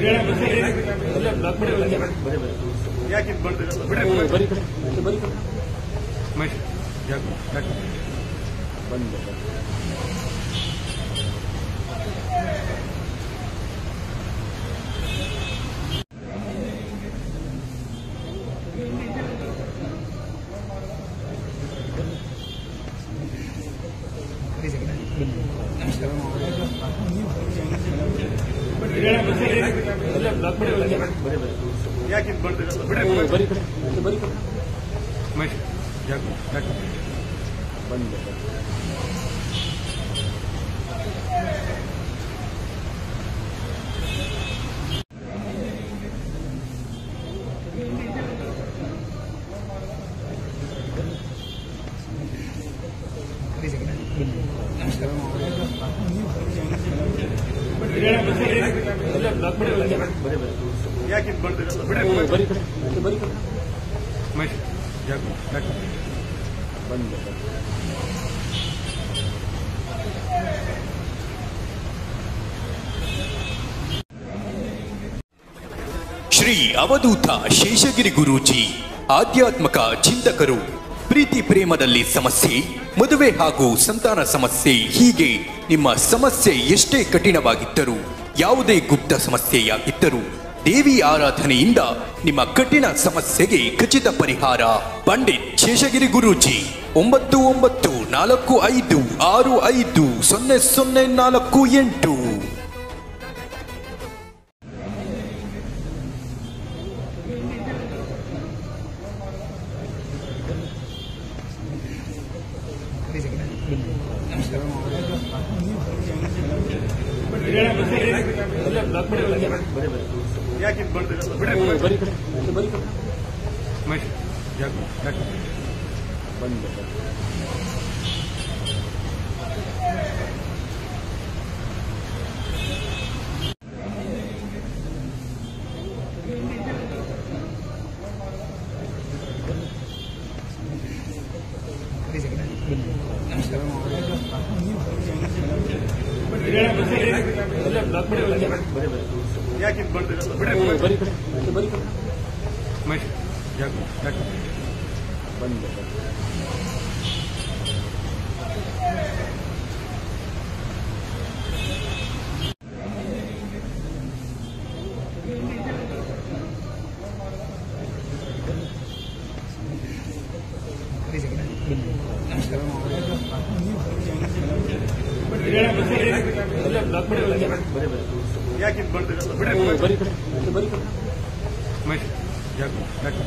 ಯಾಕೆ ಇದು ಮಾಡ್ತೀರಲ್ಲ ಬಿಡ್ರಿ ಬರೀ ಕಡೆ ಬರೀ ಕಡೆ ಮಹೇಶ್ ಯಾಕೆ ಯಾಕೆ ಯಾಕೆ ಇದು ಮಾಡ್ತೀರಲ್ಲ ಬಿಡ್ರಿ ಬರೀ ಕಡೆ ಬರೀ ಕಡೆ ಮಹೇಶ್ ಯಾಕೆ ಯಾಕೆ ಯಾಕೆ ಇದು ಮಾಡ್ತೀರಲ್ಲ ಬಿಡ್ರಿ ಬರೀ ಕಡೆ ಬರೀ ಕಡೆ ಮಹೇಶ್ ಯಾಕೆ ಯಾಕೆ ಶ್ರೀ ಅವಧೂತ ಶೇಷಗಿರಿ ಗುರೂಜಿ ಆಧ್ಯಾತ್ಮಕ ಚಿಂತಕರು ಪ್ರೀತಿ ಪ್ರೇಮದಲ್ಲಿ ಸಮಸ್ಯೆ ಮದುವೆ ಹಾಗೂ ಸಂತಾನ ಸಮಸ್ಯೆ ಹೀಗೆ ನಿಮ್ಮ ಸಮಸ್ಯೆ ಎಷ್ಟೇ ಕಠಿಣವಾಗಿದ್ದರೂ ಯಾವುದೇ ಗುಪ್ತ ಸಮಸ್ಯೆಯಾಗಿದ್ದರೂ ದೇವಿ ಆರಾಧನೆಯಿಂದ ನಿಮ್ಮ ಕಠಿಣ ಸಮಸ್ಯೆಗೆ ಖಚಿತ ಪರಿಹಾರ ಪಂಡಿತ್ ಶೇಷಗಿರಿ ಗುರೂಜಿ ಒಂಬತ್ತು ಒಂಬತ್ತು ನಾಲ್ಕು ಐದು ಆರು ಐದು ಸೊನ್ನೆ ಸೊನ್ನೆ ನಾಲ್ಕು ಎಂಟು ಯಾಕೆ ಇದು ಮಾಡ್ತೀರಲ್ಲ ಬಿಡ್ರಿ ಬರೀ ಕಡೆ ಬರೀ ಕಡೆ ಮಹೇಶ್ ಯಾಕೆ ಯಾಕೆ ಯಾಕೆ ಇದು ಮಾಡ್ತೀರಲ್ಲ ಬಿಡ್ರಿ ಬರೀ ಕಡೆ ಬರೀ ಕಡೆ ಮಹೇಶ್ ಯಾಕೆ ಯಾಕೆ ಯಾಕೆ ಇದು ಮಾಡ್ತೀರಲ್ಲ ಬಿಡ್ರಿ ಬರೀ ಕಡೆ ಬರೀ ಕಡೆ ಮಹೇಶ್ ಯಾಕೆ ಯಾಕೆ